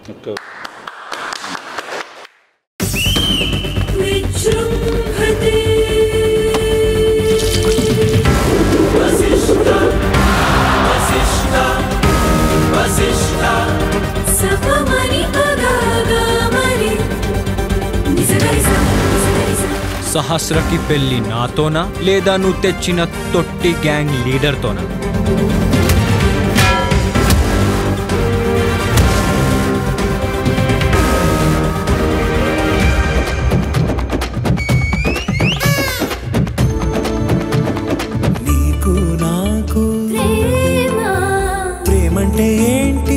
Okay विजृम्भते सपमणि पगागामणि निसगरिसा निसगरिसा సహస్రకి పెళ్లి నాతోనా లేదా నువ్వు తెచ్చిన తొట్టి గ్యాంగ్ లీడర్తోనా నీకు నాకు ప్రేమ ప్రేమంటే ఏంటి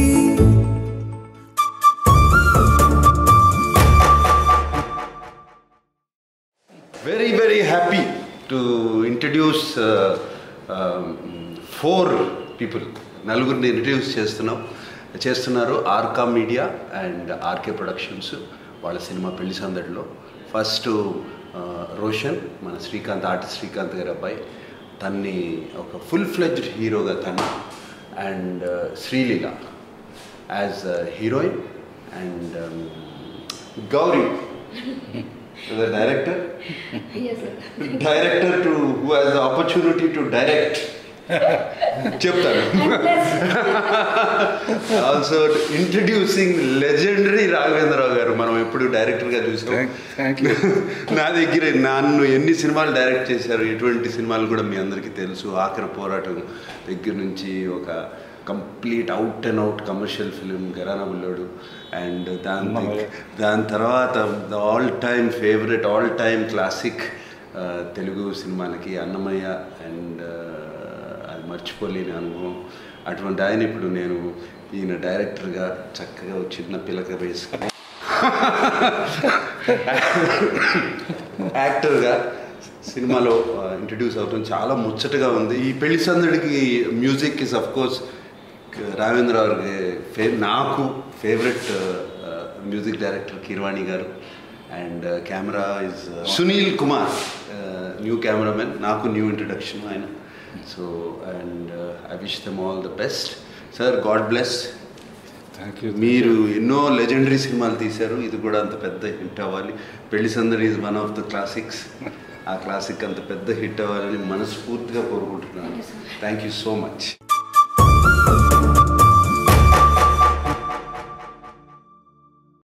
very very happy to introduce uh, um, four people నలుగురిని ఇంట్రడ్యూస్ చేస్తున్నాం చేస్తున్నారు Arka media and RK productions వాళ్ళ సినిమా పెళ్లి సందడిలో ఫస్ట్ రోషన్ మన శ్రీకాంత్ ఆర్టిస్ట్ శ్రీకాంత్ గారి అబ్బాయి తన్ని ఒక ఫుల్ ఫ్లెడ్జ్డ్ హీరోగా తను and Sreeleela as heroine and Gowri the director director to who has the opportunity to direct చెప్తాను also introducing legendary Raghavendra Rao garu మనం ఎప్పుడు డైరెక్టర్గా చూసాం థ్యాంక్ యూ నా దగ్గర నన్ను ఎన్ని సినిమాలు డైరెక్ట్ చేశారు ఎటువంటి సినిమాలు కూడా మీ అందరికీ తెలుసు ఆఖరి పోరాటం దగ్గర నుంచి ఒక complete out and out commercial film Gharana Bullodu and దాని అన్నమయ్య. దాని తర్వాత the all time favourite all time classic Telugu సినిమాలకి అన్నమయ్య అండ్ అది మర్చిపోలేని అనుభవం అటువంటి ఆయన ఇప్పుడు నేను ఈయన డైరెక్టర్గా చక్కగా ఒక చిన్న పిలక వేసుకుని యాక్టర్గా సినిమాలో ఇంట్రడ్యూస్ అవుతుంది చాలా ముచ్చటగా ఉంది ఈ పెళ్లి సందడికి music is of course Raghavendra Rao గారి ఫే నాకు favourite music director Keeravani garu and camera is Sunil Kumar new cameraman నాకు న్యూ ఇంట్రడక్షన్ ఆయన so and I wish them all the best sir God bless thank you మీరు ఎన్నో లెజెండరీ సినిమాలు తీశారు ఇది కూడా అంత పెద్ద హిట్ అవ్వాలి Pelli Sandadi is one of the classics ఆ క్లాసిక్ అంత పెద్ద హిట్ అవ్వాలని మనస్ఫూర్తిగా కోరుకుంటున్నాను థ్యాంక్ యూ సో మచ్